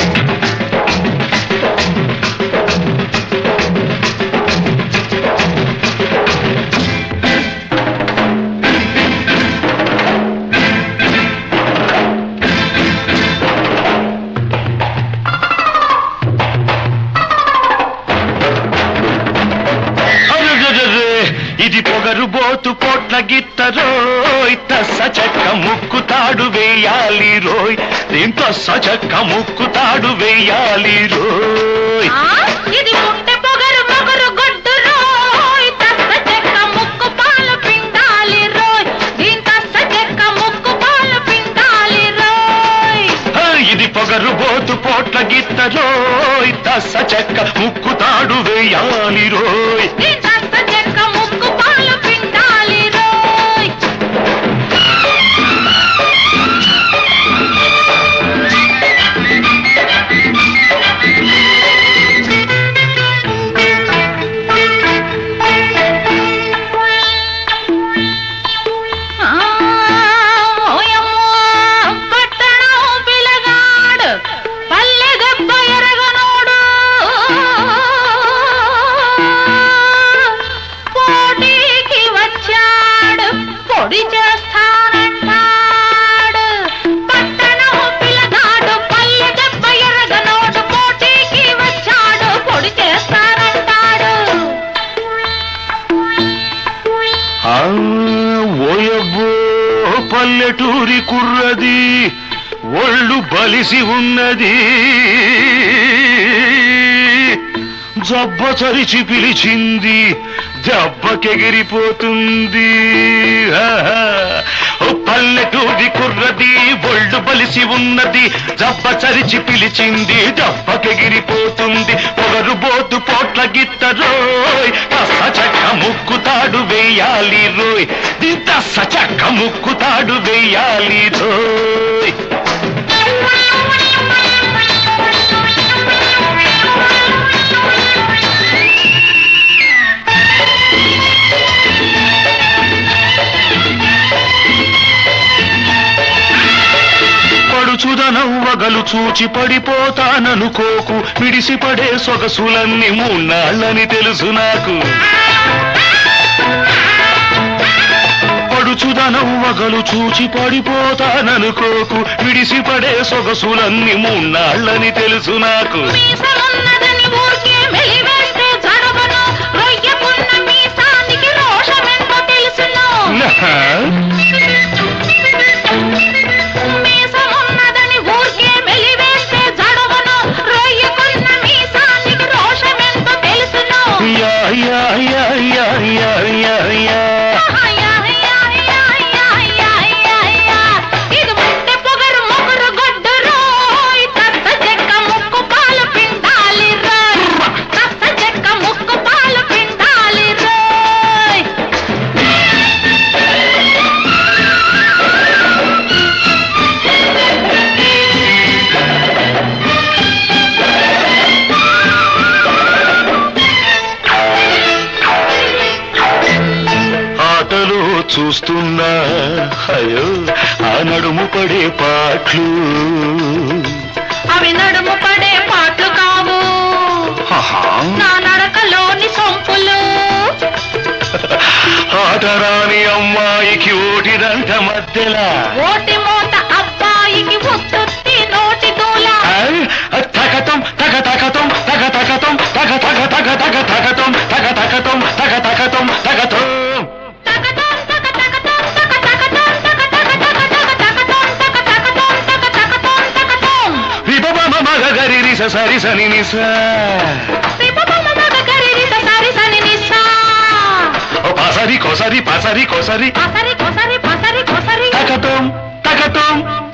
అరుగరురే, ఇది పొగరు బోతు పోట్ల గిత్తరోయ్ తస్స చెక్క ముక్కు తాడు వేయాలి రోయ్ దీంతో సచక్క ముక్కు తాడు వేయాలి రోయ్ ఆ, ఇది గుండె పొగరు పొగరు గొడ్డు రోయ్ తస్స చెక్క ముక్కు పాలు పిండాలి రోయ్ దీని తస్స చెక్క ముక్కు పాలు పిండాలి రోయ్ ఆ, ఇది పొగరు బోతు పోట్ల గిత్తరోయ్ తస్స చెక్క ముక్కు తాడు వేయాలి రోయ్ దీని తస్స చెక్క ముక్కు పాలు పిండాలి రోయ్ ఆ, ఓయమ్మో, పట్టణం పిలగాడు, పల్లె దెబ్బ ఎరగనోడు. పోటీకి వచ్చాడు, పొడి చేస్తానంటాడు. పట్టణం పిలగాడు, పల్లె దెబ్బ ఎరగనోడు, పోటీకి వచ్చాడు, పొడి చేస్తానంటాడు. ఆ, ఓయబ్బో పల్లెటూరి కుర్రది ఒళ్ళు బలిసి ఉన్నది జబ్బ చరిచి పిలిచింది దెబ్బకెగిరిపోతుంది ఆహా. ఓ పల్లెటూరి కుర్రది ఒళ్ళు బలిసి ఉన్నది జబ్బ చరిచి పిలిచింది దెబ్బకెగిరిపోతుంది పొగరు బోతు పోట్ల గిత్తరోయ్ తస్స చక్క ముక్కు తాడు వేయాలి రోయ్ తస్స చక్క ముక్కు తాడు వేయాలి రోయ్ పడుచుదనవ్వగలు చూచి పడిపోతాననుకోకు మిడిసిపడే సొగసులన్నీ మూన్నాళ్ళని తెలుసు నాకు పడుచుదనవ్వగలు చూచి పడిపోతాననుకోకు మిడిసిపడే సొగసులన్నీ మూన్నాళ్ళని తెలుసు నాకు మీసమున్నదని ఊరికే మెలివేస్తే జడవను. రొయ్యకున్న మీసానికి రోషమెంతో తెలుసును. మీసమున్నదని ఊరికే మెలివేస్తే జడవను. రొయ్యకున్న మీసానికి రోషమెంతో తెలుసును. యా యా యా యా యా యా యా యా, యా, యా, యా, యా, యా, యా. ఇది ముట్టె పొగరు మొగరు గొడ్డు రోయ్. తస్స చెక్క ముక్కు పాలు పిండాలి రోయ్. తస్స చెక్క ముక్కు పాలు పిండాలి రోయ్. ఆటలు చూస్తున్నా అయ్యో ఆ నడుము పడే పాట్లు అవి నడుము పడే పాటలు కావు ఆహా. నా నడకలోని సొంపులు ఆటరాని అమ్మాయికి ఓటిదంట మధ్యలా ఓటి మూట అబ్బాయికి ఉత్తుత్తి నోటి దూల ఆ, తగతం తగ తగతం తగ తగతం తగ తగ తగ తగ తగతం తగ తగతం తగ తగతం తగతం తగదం తగ తగదం తగ తగదం తగ తగ తగ తగ తగదం తగ తగదం తగ తగదం తగదం విభవ మగ గరి రిస సరి సని నిస రిపపమ మగ గరిరి సరి సని నిసా ఓ పాసరి కోసరి పాసరి కోసరి పసరి కొసరి పసరి కొసరి తగతం తగతం